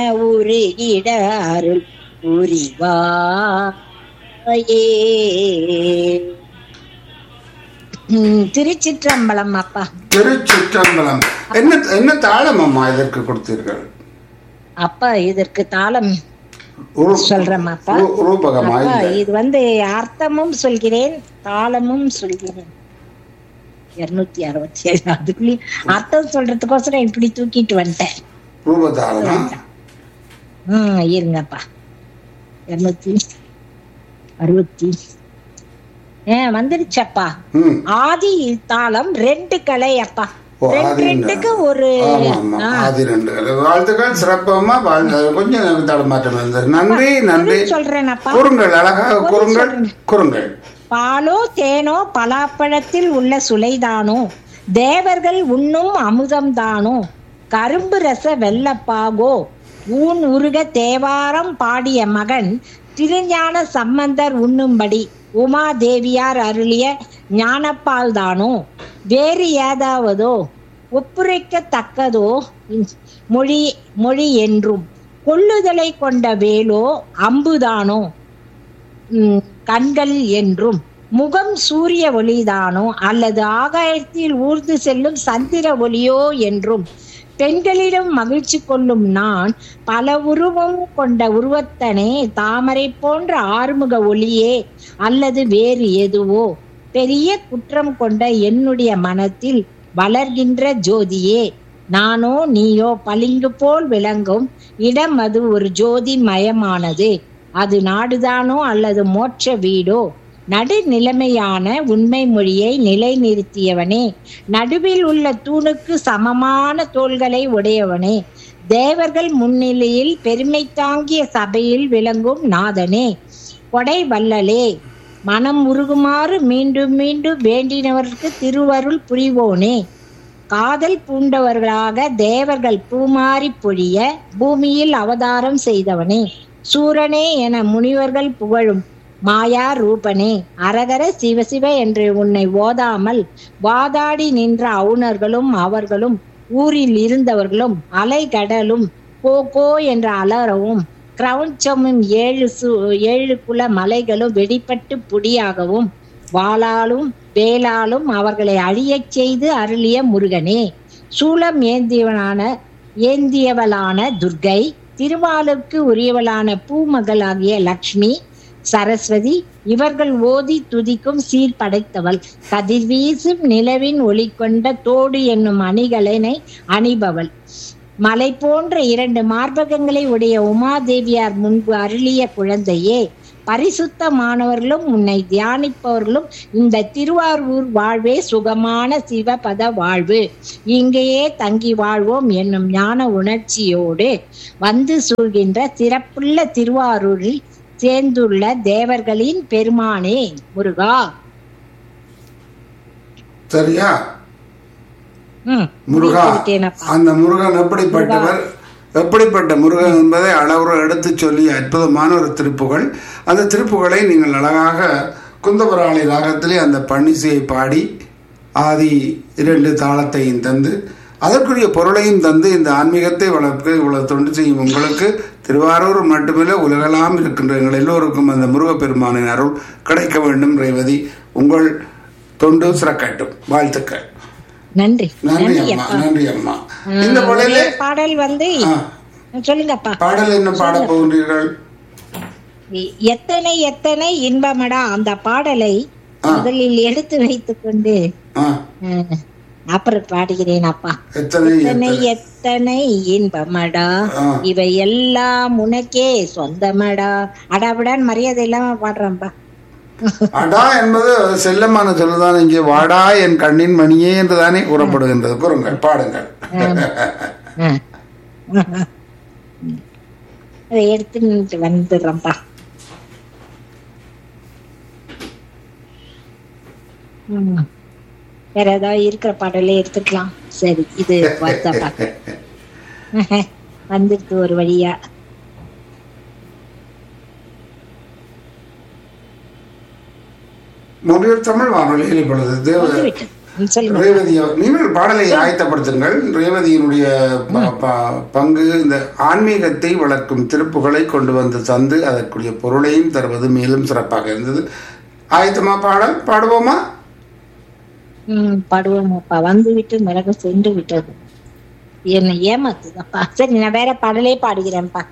உருகிட அருள் புரிவாயே ம், திருச்சிற்றம்பலம் அப்பா திருச்சிற்றம்பலம் என்ன என்ன தாளம் அம்மா இதற்கு கொடுத்தீர்கள் அப்பா இதற்கு தாளம் ரூ- சொல்றேம்மாப்பா ரூ- ரூபகமா அப்பா இல்லை இது வந்து அர்த்தமும் சொல்கிறேன் தாளமும் சொல்கிறேன் இருநூத்தி அறுபத்தி ஏழு அதுக்குள்ளயும் அர்த்தம் சொல்றதுக்கோசரம் இப்படி தூக்கிட்டு வந்துட்டேன் ரூபதாளமா ம் இருங்கப்பா இருநூத்தி அறுபத்தி ஏ வந்துருச்சப்பா ம் ஆதி தாளம் ரெண்டு கலை அப்பா ஓ, ரெண்டு ஆதி ரெண்டுக்கு ரெண்டு. ஒரு ஆமா ஆமா ஆ, ஆதி ரெண்டு வாழ்த்துக்கள் சிறப்பமா வாழ்ந்த கொஞ்சம் தடமாற்றம் இருந்தது நன்றி நன்றி சொல்றேனப்பா கூறுங்கள் அழகாக கூறுங்கள் கூறுங்கள் பாலோ தேனோ பலாப்பழத்தில் உள்ள சுளைதானோ தேவர்கள் உண்ணும் அமுதம் தானோ கரும்பு ரச வெள்ளப்பாகோ ஊன் உருக தேவாரம் பாடிய மகன் திருஞான சம்பந்தர் உண்ணும்படி உமா தேவியார் அருளிய ஞானப்பால் தானோ வேறு ஏதாவதோ ஒப்புரைக்கத்தக்கதோ இன்- மொழி மொழி என்றும் கொள்ளுதலை கொண்ட வேலோ அம்புதானோ ம், கண்கள் என்றும் முகம் சூரிய ஒளிதானோ அல்லது ஆகாயத்தில் ஊர்ந்து செல்லும் சந்திர ஒளியோ என்றும் பெண்களிடம் மகிழ்ச்சி கொள்ளும் நான் பல உருவம் கொண்ட உருவத்தனே தாமரை போன்ற ஆறுமுக ஒளியே அல்லது வேறு எதுவோ பெரிய குற்றம் கொண்ட என்னுடைய மனத்தில் வளர்கின்ற ஜோதியே நானோ நீயோ பளிங்கு போல் விளங்கும் இடம் அது ஒரு ஜோதி மயமானது அது நாடுதானோ அல்லது மோட்ச வீடோ நடுநிலைமையான உண்மை மொழியை நிலைநிறுத்தியவனே நடுவில் உள்ள தூணுக்கு சமமான தோள்களை உடையவனே தேவர்கள் முன்னிலையில் பெருமை தாங்கிய சபையில் விளங்கும் நாதனே கொடை வல்லலே மனம் உருகுமாறு மீண்டும் மீண்டும் வேண்டினவருக்கு திருவருள் புரிவோனே காதல் பூண்டவர்களாக தேவர்கள் பூமாரி பொழிய பூமியில் அவதாரம் செய்தவனே சூரனே என முனிவர்கள் புகழும் மாயா ரூபனே அரகர சிவசிவ என்று உன்னை ஓதாமல் வாதாடி நின்ற அவுணர்களும் அவர்களும் ஊரில் இருந்தவர்களும் அலைகடலும் கோ கோ என்ற அலறவும் கிரௌஞ்சமும் ஏழு சு ஏழு குல மலைகளும் வெடிப்பட்டு புடியாகவும் வாளாலும் வேலாலும் அவர்களை அழியச் செய்து அருளிய முருகனே சூலம் ஏந்தியவனான ஏந்தியவளான துர்கை திருவாளுக்கு உரியவளான பூமகளாகிய லக்ஷ்மி சரஸ்வதி இவர்கள் ஓதி துதிக்கும் சீர் படைத்தவள் கதிர்வீசும் நிலவின் ஒளி கொண்ட தோடு என்னும் அணிகலனை அணிபவள் மலை போன்ற இரண்டு மார்பகங்களை உடைய உமாதேவியார் முன்பு அருளிய குழந்தையே பரிசுத்தமானவர்களும் உன்னை தியானிப்பவர்களும் இந்த திருவாரூர் வாழ்வே சுகமான சிவபத வாழ்வு இங்கேயே தங்கி வாழ்வோம் என்னும் ஞான உணர்ச்சியோடு வந்து சூழ்கின்ற சிறப்புள்ள திருவாரூரில் சேர்ந்துள்ள தேவர்களின் பெருமானே முருகா சரியா ம் முருகா முடித்து விட்டேனப்பா. அந்த முருகன் எப்படிப்பட்டவர் எப்படிப்பட்ட முருகன் என்பதை அளவுற எடுத்துச் சொல்லி அற்புதமான ஒரு திருப்புகள் அந்த திருப்புகளை நீங்கள் அழகாக குந்தபுராளி ராகத்திலே அந்த பன்னிசையை பாடி ஆதி இரண்டு தாளத்தையும் தந்து அதற்குரிய பொருளையும் தந்து இந்த ஆன்மீகத்தை வளர்க்க இவ்வளவு தொண்டு செய்யும் உங்களுக்கு திருவாரூர் மட்டுமில்லை உலகெல்லாம் இருக்கின்ற எங்கள் எல்லோருக்கும் அந்த முருகப்பெருமானின் அருள் கிடைக்க வேண்டும் ரேவதி உங்கள் தொண்டு சிறக்கட்டும் வாழ்த்துக்கள் நன்றி நன்றி நன்றி அம்மா அப்பா நன்றி அம்மா இந்த ஆ, பாடல ஒரே பாடல் வந்து ஆ, சொல்லுங்கப்பா பாடல் என்ன பாட போகின்றீர்கள் எத்தனை எத்தனை இன்பமடா அந்த பாடலை ஆ. முதலில் எடுத்து வைத்துக் கொண்டு ஆ, அஹ், அப்புறம் பாடுகிறேன் அப்பா எத்தனை எத்தனை எத்தனை எத்தனை இன்பமடா ஆ. இவை எல்லாம் உனக்கே சொந்தமடா அடாவிடான் மரியாதை இல்லாம பாடுறேன்பா அடா என்பது செல்லமான சொல்லுதான் இங்கே வாடா என் கண்ணின் மணியே என்று தானே கூறப்படுகின்றது கூறுங்கள் பாடுங்கள் அஹ். அதை எடுத்துட்டு வந்துடுறேன்ப்பா ம். வேற ஏதாவது இருக்கிற பாடலே எடுத்துக்கலாம் சரி இது வருத்தப்பா வந்துடுது ஒரு வழியா மொழியர் தமிழ் வானொலியில் இப்பொழுது தேவ வந்துவிட்டது ம், சொல்லுங்க ரேவதி அவர்- நீங்கள் பாடலை ஆயத்தப்படுத்துங்கள் ரேவதியினுடைய ப- ப- பங்கு இந்த ஆன்மீகத்தை வளர்க்கும் திருப்புகளை கொண்டு வந்து தந்து அதற்குரிய பொருளையும் தருவது மேலும் சிறப்பாக இருந்தது ஆயத்தமா பாடல் பாடுவோமா ம் பாடுவோமாப்பா வந்து விட்டு மிளகு சென்று விட்டது என்னை ஏமாத்துதப்பா சரி நான் வேற பாடலே பாடுகிறேன்ப்பா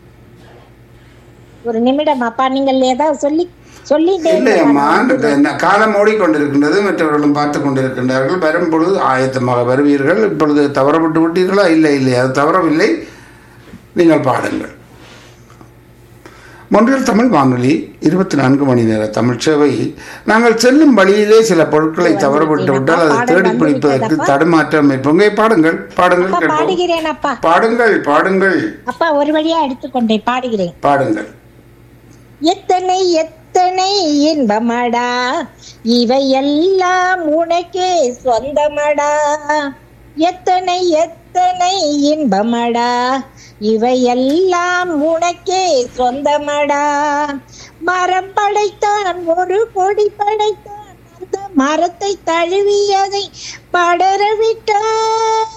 ஒரு நிமிடம் அப்பா நீங்கள் ஏதாவது சொல்லி சொல்லிட்டே இல்லை இருங்க. அம்மா இந்த- இந்த காலம் ஓடிக்கொண்டிருக்கின்றது மற்றவர்களும் பார்த்து கொண்டிருக்கின்றார்கள் வரும் பொழுது ஆயத்தமாக வருவீர்கள் இப்பொழுது தவறப்பட்டு விட்டீர்களா இல்லை இல்லை அது தவறவில்லை நீங்கள் பாடுங்கள் மொன்றியல் தமிழ் வானொலி இருபத்தி நான்கு மணி நேர தமிழ் சேவை நாங்கள் செல்லும் வழியிலே சில பொருட்களை தவறவிட்டு விட்டால் அதை தேடி பிடிப்பதற்கு தடுமாற்றம் இருப்போங்க பாடுங்கள் பாடுங்கள் அப்பா கேட்போம் பாடுகிறேன் அப்பா பாடுங்கள் பாடுங்கள் அப்பா ஒரு வழியா எடுத்துக்கொண்டேன் பாடுகிறேன் பாடுங்கள் எத்தனை எத்தனை இன்பமடா இவையெல்லாம் உனக்கே சொந்தமடா எத்தனை எத்தனை இன்பமடா இவையெல்லாம் உனக்கே சொந்தமடா மரம் படைத்தான் ஒரு கொடி படைத்தான் அந்த மரத்தை தழுவியதை படர விட்டான்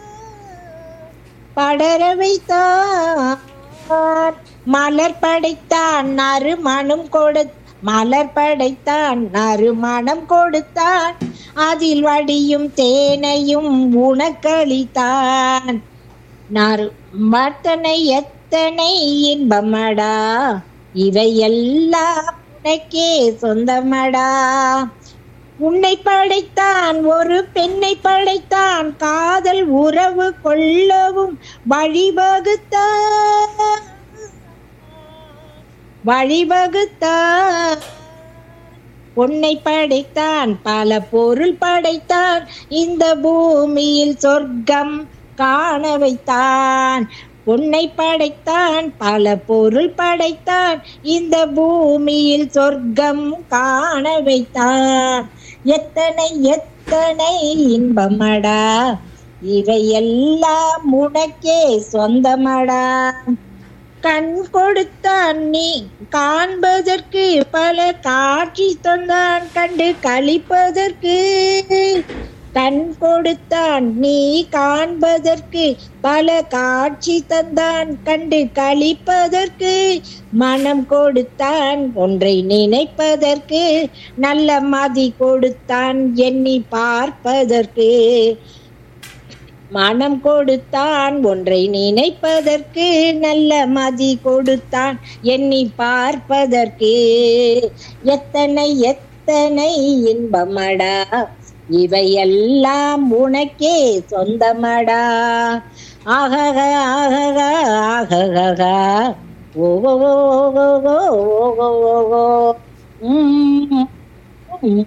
படர வைத்தான் மலர் படைத்தான் நறுமணம் கொடு மலர் படைத்தான் நறுமணம் கொடுத்தான் அதில் வடியும் தேனையும் உனக்களித்தான் நறு மத்தனை எத்தனை இன்பமடா இவையெல்லாம் உனக்கே சொந்தமடா உன்னை படைத்தான் ஒரு பெண்ணை படைத்தான் காதல் உறவு கொள்ளவும் வழிவகுத்தான் வழிவகுத்தான் உன்னை படைத்தான் பல பொருள் படைத்தான் இந்த பூமியில் சொர்க்கம் காண வைத்தான் உன்னை படைத்தான் பல பொருள் படைத்தான் இந்த பூமியில் சொர்க்கம் காண வைத்தான் எத்தனை எத்தனை இன்பமடா இவையெல்லாம் உனக்கே சொந்தமடா கண் கொடுத்தான் நீ காண்பதற்கு பல காட்சி தந்தான் கண்டு கழிப்பதற்கு கண் கொடுத்தான் நீ காண்பதற்கு பல காட்சி தந்தான் கண்டு கழிப்பதற்கு மனம் கொடுத்தான் ஒன்றை நினைப்பதற்கு நல்ல மதி கொடுத்தான் எண்ணி பார்ப்பதற்கு மனம் கொடுத்தான் ஒன்றை நினைப்பதற்கு நல்ல மதி கொடுத்தான் எண்ணி பார்ப்பதற்கு எத்தனை எத்தனை இன்பமடா இவையெல்லாம் உனக்கே சொந்தமடா ஆகக ஆகக ஆகக ஓகோ ஓகோ ஓகோ உம் உம்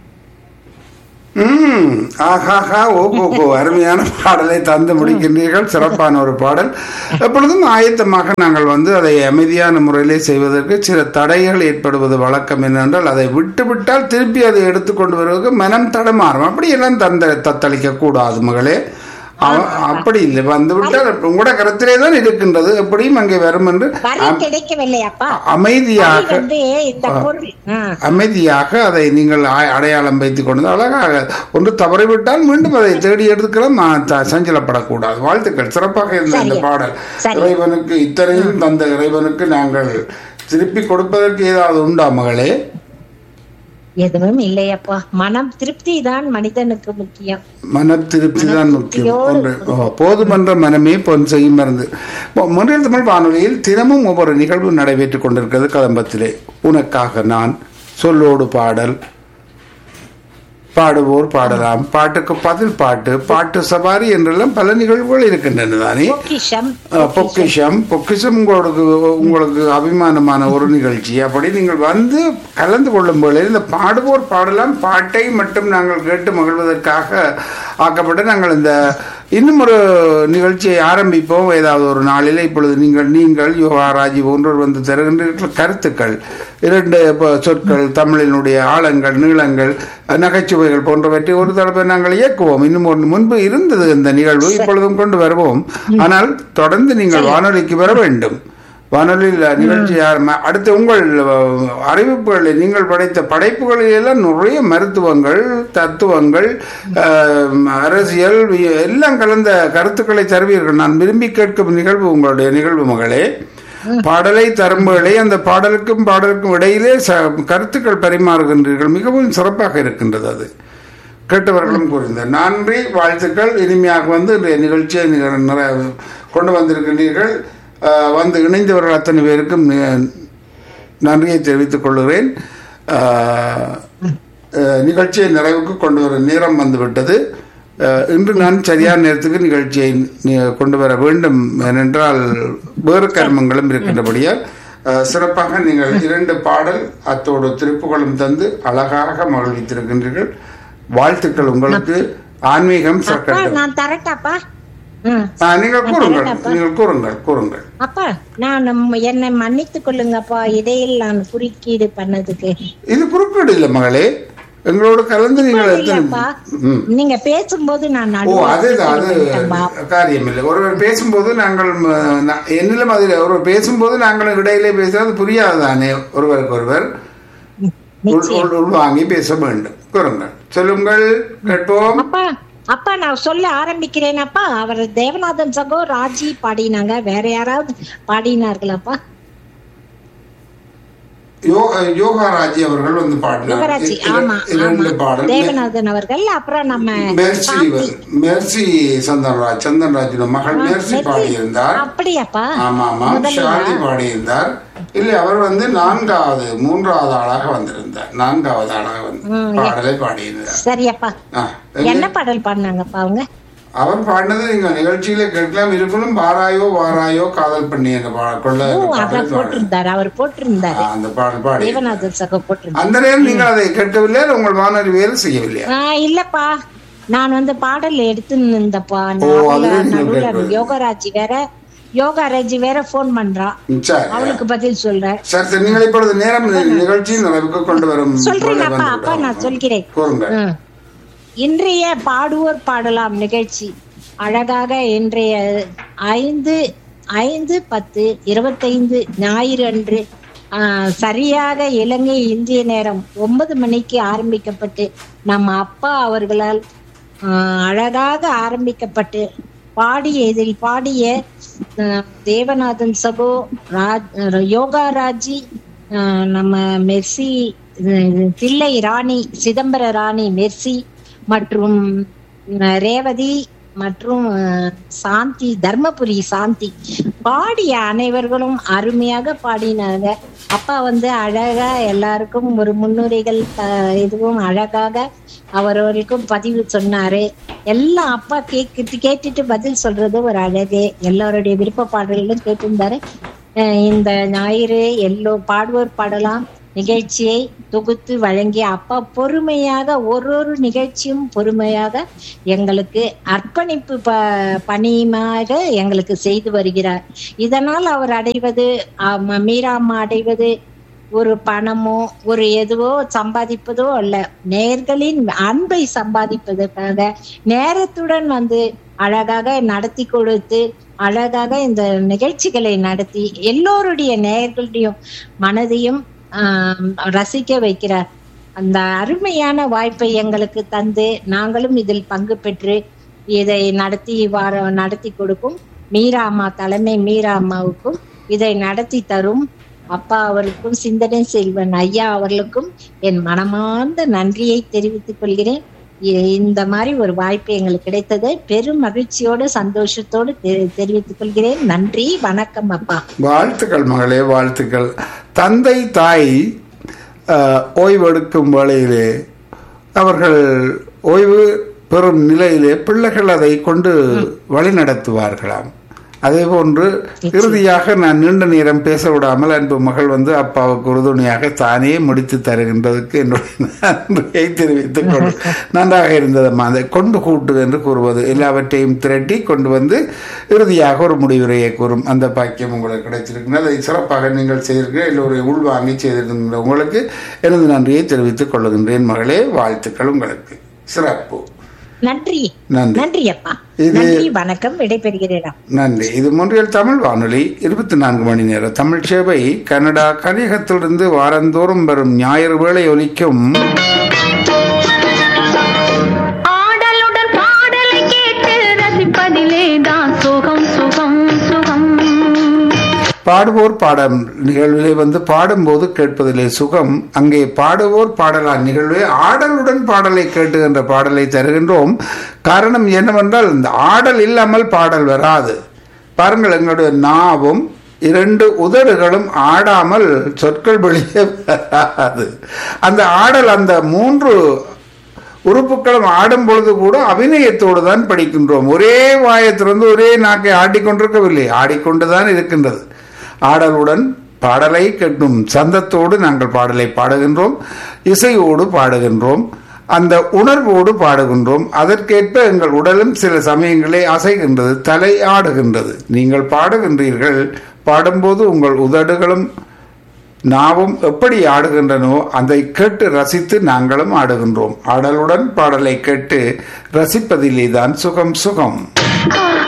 ம் ஆஹாஹா ஓ கோ கோ அருமையான பாடலை தந்து முடிக்கின்றீர்கள் சிறப்பான ஒரு பாடல் எப்பொழுதும் ஆயத்தமாக நாங்கள் வந்து அதை அமைதியான முறையிலே செய்வதற்கு சில தடைகள் ஏற்படுவது வழக்கம் என்னென்றால் அதை விட்டுவிட்டால் திருப்பி அதை எடுத்துக்கொண்டு வருவதற்கு மனம் தடமாறும் அப்படியெல்லாம் தந்த தத்தளிக்க கூடாது மகளே அவ- அப்படி இல்லை வந்து விட்டால் உங்களோட கருத்திலே தான் இருக்கின்றது எப்படியும் அங்கே வரும் என்று வரி கிடைக்கவில்லை அப்பா வரி அமைதியாக வந்து இந்த பொருள் ஆ. அமைதியாக அதை நீங்கள் ஆ- அடையாளம் வைத்துக் கொண்டு அழகாக ஒன்று தவறிவிட்டால் மீண்டும் அதை தேடி எடுத்துக்கலாம் ஆ, த- சஞ்சலப்படக்கூடாது வாழ்த்துக்கள் சிறப்பாக இருந்த இந்த சரியா. பாடல் சரி. இறைவனுக்கு இத்தனையும் தந்த இறைவனுக்கு நாங்கள் திருப்பி கொடுப்பதற்கு ஏதாவது உண்டா மகளே எதுவும் இல்லையப்பா மனம் திருப்தி தான் மனிதனுக்கு முக்கியம் மன திருப்தி தான் முக்கியம் ஒன்று ஓ, போதுமன்ற மனமே பொன் செய்யும் மருந்து முன்னில் தமிழ் வானொலியில் தினமும் ஒவ்வொரு நிகழ்வு நடைபெற்றுக் கொண்டிருக்கிறது கதம்பத்திலே உனக்காக நான் சொல்லோடு பாடல் பாடுவோர் பாடலாம் பாட்டுக்கு பதில் பாட்டு பாட்டு சவாரி என்றெல்லாம் பல நிகழ்வுகள் இருக்கின்றன தானே பொக்கிஷம் அஹ், பொக்கிஷம் பொக்கிஷம் உங்களுக்கு உங்களுக்கு அபிமானமான ஒரு நிகழ்ச்சி அப்படி நீங்கள் வந்து கலந்து கொள்ளும் போது இந்த பாடுவோர் பாடலாம் பாட்டை மட்டும் நாங்கள் கேட்டு மகிழ்வதற்காக ஆக்கப்பட்டு நாங்கள் இந்த இன்னும் ஒரு நிகழ்ச்சியை ஆரம்பிப்போம் ஏதாவது ஒரு நாளில் இப்பொழுது நீங்கள் நீங்கள் யோகா ராஜி போன்றோர் வந்து தருகின்றீர்கள் கருத்துக்கள் இரண்டு ப- சொற்கள் தமிழினுடைய ஆழங்கள் நீளங்கள் நகைச்சுவைகள் போன்றவற்றை ஒரு தடவை நாங்கள் இயக்குவோம் இன்னும் ஒரு முன்பு இருந்தது இந்த நிகழ்வு இப்பொழுதும் கொண்டு வருவோம் ஆனால் தொடர்ந்து நீங்கள் வானொலிக்கு வர வேண்டும் வானொலியில் நிகழ்ச்சி ஆரம்ப- அடுத்து உங்கள் அஹ், அறிவிப்புகளில் நீங்கள் படைத்த படைப்புகளில் எல்லாம் நிறைய மருத்துவங்கள் தத்துவங்கள் அஹ், அரசியல் வி- எல்லாம் கலந்த கருத்துக்களை தருவீர்கள் நான் விரும்பி கேட்கும் நிகழ்வு உங்களுடைய நிகழ்வு மகளே பாடலை தரும்புகளை அந்த பாடலுக்கும் பாடலுக்கும் இடையிலே ச- கருத்துக்கள் பரிமாறுகின்றீர்கள் மிகவும் சிறப்பாக இருக்கின்றது அது கேட்டவர்களும் கூறினர் நன்றி வாழ்த்துக்கள் இனிமையாக வந்து இன்றைய நிகழ்ச்சியை நீங்கள் நிற- கொண்டு வந்திருக்கின்றீர்கள் அஹ், வந்து இணைந்தவர்கள் அத்தனை பேருக்கும் நி- நன்றியை தெரிவித்துக் கொள்கிறேன் அஹ், அஹ், நிகழ்ச்சியை நிறைவுக்கு கொண்டு வர நேரம் வந்துவிட்டது அஹ், இன்று நான் சரியான நேரத்துக்கு நிகழ்ச்சியை நி- கொண்டு வர வேண்டும் ஏனென்றால் வேறு கர்மங்களும் இருக்கின்றபடியால் அஹ், சிறப்பாக நீங்கள் இரண்டு பாடல் அத்தோடு திருப்புகளும் தந்து அழகாக மகிழ்வித்திருக்கின்றீர்கள் வாழ்த்துக்கள் உங்களுக்கு ஆன்மீகம் அப்பா சக்கட்டும் நான் தரட்டாப்பா ம். ஆ, நீங்கள் கூறுங்கள் தரேனப்பா. நீங்கள் கூறுங்கள் கூறுங்கள் அப்பா நான் நம்ம- என்னை மன்னித்துக் கொள்ளுங்கப்பா இடையில் நான் குறுக்கீடு பண்ணதுக்கு இது குறுக்கீடு இல்லை மகளே எங்களோட கலந்து நீங்கள் இல்லப்பா எத்தனை ம் நீங்க பேசும்போது நான் ஓ நடுவுல அதுதான் அது குறுக்கிட்டேன்பா. காரியம் இல்லை ஒருவர் பேசும்போது நாங்கள் ம, நா- என்னிலும் அது ஒருவர் பேசும்போது நாங்கள் இடையிலே பேசுறது புரியாது தானே ஒருவருக்கு ஒருவர் உள்- உள்- உள்வாங்கி பேச வேண்டும் கூறுங்கள் சொல்லுங்கள் கேட்போம் அப்பா அப்பா நான் சொல்ல ஆரம்பிக்கிறேன் அப்பா அவர் தேவநாதன் சகோ ராஜி பாடினாங்க வேற யாராவது பாடினார்களாப்பா யோ யோகாராஜி அவர்கள் வந்து பாடினார் யுவராஜி இர- ஆமா இரண்டு ஆமா பாடல் தேவநாதன் அவர்கள் அப்புறம் நம்ம மெர்சி சாந்தி. மெர்சி சந்தன்ராஜ் சந்தன்ராஜோட மகள் மெர்சி மெர்சி. பாடியிருந்தார் அப்படியாப்பா ஆமா ஆமா முதல்ல ஷாலி பாடியிருந்தார் இல்லை அவர் வந்து நான்காவது மூன்றாவது ஆளாக வந்திருந்தார் நான்காவது ஆளாக வந்து ம், பாடலை பாடியிருந்தார் சரியப்பா ஆ, என்ன பாடல் பாடினாங்கப்பா அவங்க அவர் பாடினது நீங்க நிகழ்ச்சியில கேட்கலாம் இருப்பினும் வாராயோ வாராயோ காதல் பண்ணி என்ற பா- கொள்ள ஓ என்ற அத பாடலை பாடி- போட்டிருந்தாரு அவர் போட்டிருந்தாரு ஆ, அந்த பாடல் பாடி தேவநாதன் சகோ போட்டிருந்தாரு அந்த நேரம் நீங்கள் அதை கேட்கவில்லை உங்கள் மாணவர் வேறு செய்யவில்லையா ஆ, இல்லப்பா நான் வந்து பாடல் எடுத்து இருந்தப்பா ஓ, அதுவே நீங்க நடுவுல கேட்கறது. யோகராஜி வேற யோகாராஜி வேற போன் பண்றா ம், சரி அவளுக்கு பதில் சொல்றேன் சரி சரி நீங்கள் இப்பொழுது நேரம் நிகழ்ச்சி நிறைவுக்கு கொண்டு வரும் சொல்றேன் வேளை அப்பா வந்து அப்பா விட்டோம். நான் சொல்கிறேன் கூறுங்கள் ம். இன்றைய பாடுவோர் பாடலாம் நிகழ்ச்சி அழகாக இன்றைய ஐந்து ஐந்து பத்து இருபத்தைந்து ஞாயிறு அன்று ஆ, சரியாக இலங்கை இந்திய நேரம் ஒன்பது மணிக்கு ஆரம்பிக்கப்பட்டு நம்ம அப்பா அவர்களால் ஆ, அழகாக ஆரம்பிக்கப்பட்டு பாடிய இதில் பாடிய ஆ, தேவநாதன் சகோ ராஜ் யோகாராஜி ஆ, நம்ம மெர்சி இது, தில்லை ராணி சிதம்பர ராணி மெர்சி மற்றும் அஹ், ரேவதி மற்றும் அஹ், சாந்தி தர்மபுரி சாந்தி பாடிய அனைவர்களும் அருமையாக பாடினாங்க அப்பா வந்து அழகா எல்லாருக்கும் ஒரு முன்னுரைகள் அஹ், இதுவும் அழகாக அவரவர்களுக்கும் பதிவு சொன்னாரு எல்லாம் அப்பா கேட்டு கேட்டுட்டு பதில் சொல்றது ஒரு அழகு எல்லாருடைய விருப்ப பாடல்களும் கேட்டிருந்தாரு அஹ் இந்த ஞாயிறு எல்லோ பாடுவோர் பாடலாம் நிகழ்ச்சியை தொகுத்து வழங்கிய அப்பா பொறுமையாக ஒரு ஒரு நிகழ்ச்சியும் பொறுமையாக எங்களுக்கு அர்ப்பணிப்பு ப பணியுமாக எங்களுக்கு செய்து வருகிறார் இதனால் அவர் அடைவது ஆமா, மீராம்மா அடைவது ஒரு பணமோ ஒரு எதுவோ சம்பாதிப்பதோ அல்ல நேர்களின் அன்பை சம்பாதிப்பதற்காக நேரத்துடன் வந்து அழகாக நடத்தி கொடுத்து அழகாக இந்த நிகழ்ச்சிகளை நடத்தி எல்லோருடைய நேயர்களுடைய மனதையும் ஆஹ், ரசிக்க வைக்கிறார் அந்த அருமையான வாய்ப்பை எங்களுக்கு தந்து நாங்களும் இதில் பங்கு பெற்று இதை நடத்தி வார நடத்தி கொடுக்கும் மீரா அம்மா தலைமை மீரா அம்மாவுக்கும் இதை நடத்தி தரும் அப்பா அவருக்கும் சிந்தனை செல்வன் ஐயா அவர்களுக்கும் என் மனமார்ந்த நன்றியை தெரிவித்துக் கொள்கிறேன் இ- இந்த மாதிரி ஒரு வாய்ப்பு எங்களுக்கு கிடைத்ததை பெரும் மகிழ்ச்சியோடு சந்தோஷத்தோடு தெ- தெரிவித்துக் கொள்கிறேன் நன்றி வணக்கம் அப்பா வாழ்த்துக்கள் மகளே வாழ்த்துக்கள் தந்தை தாய் அஹ், ஓய்வெடுக்கும் வேளையிலே அவர்கள் ஓய்வு பெறும் நிலையிலே பிள்ளைகள் அதை கொண்டு வழி நடத்துவார்களாம் அதே போன்று இறுதியாக நான் நீண்ட நேரம் பேச விடாமல் அன்பு மகள் வந்து அப்பாவுக்கு உறுதுணையாக தானே முடித்து தருகின்றதுக்கு என்னுடைய நன்றியை தெரிவித்துக் கொண்டு நன்றாக இருந்ததம்மா அதை கொண்டு கூட்டு என்று கூறுவது எல்லாவற்றையும் திரட்டி கொண்டு வந்து இறுதியாக ஒரு முடிவுரையை கூறும் அந்த பாக்கியம் உங்களுக்கு கிடைச்சிருக்கிறது அதை சிறப்பாக நீங்கள் செய்திருக்கிற எல்லோரையும் உள்வாங்கி செய்திருக்கின்ற உங்களுக்கு எனது நன்றியை தெரிவித்துக் கொள்ளுகின்றேன் மகளே வாழ்த்துக்கள் உங்களுக்கு சிறப்பு நன்றி நன்றி. நன்றி அப்பா இது- நன்றி வணக்கம் விடைபெறுகிறேன் நன்றி இது மொன்றியல் தமிழ் வானொலி இருபத்தி நான்கு மணி நேர தமிழ் சேவை கனடா கலிகத்திலிருந்து வாரந்தோறும் வரும் ஞாயிறு வேளை ஒலிக்கும் ஆடலுடன் பாடலை கேட்டு ரசிப்பதிலே தான் சுகம் சுகம் சுகம் பாடுவோர் பாடம் நிகழ்விலே வந்து பாடும்போது கேட்பதிலே சுகம் அங்கே பாடுவோர் பாடலாம் நிகழ்வே ஆடலுடன் பாடலை கேட்டுகின்ற பாடலை தருகின்றோம் காரணம் என்னவென்றால் இந்த ஆடல் இல்லாமல் பாடல் வராது பாருங்கள் எங்களுடைய நாவும் இரண்டு உதடுகளும் ஆடாமல் சொற்கள் வெளியே வராது அந்த ஆடல் அந்த மூன்று உறுப்புகளும் ஆடும் பொழுது கூட அபிநயத்தோடு தான் படிக்கின்றோம் ஒரே வாயத்திலிருந்து ஒரே நாக்கை ஆடிக்கொண்டிருக்கவில்லை ஆடிக்கொண்டுதான் இருக்கின்றது ஆடலுடன் பாடலை கட்டும் சந்தத்தோடு நாங்கள் பாடலை பாடுகின்றோம் இசையோடு பாடுகின்றோம் அந்த உணர்வோடு பாடுகின்றோம் அதற்கேற்ப எங்கள் உடலும் சில சமயங்களே அசைகின்றது தலை ஆடுகின்றது நீங்கள் பாடுகின்றீர்கள் பாடும்போது உங்கள் உதடுகளும் நாவும் எப்படி ஆடுகின்றனோ அதை கேட்டு ரசித்து நாங்களும் ஆடுகின்றோம் ஆடலுடன் பாடலை கேட்டு ரசிப்பதிலே தான் சுகம் சுகம் ஆ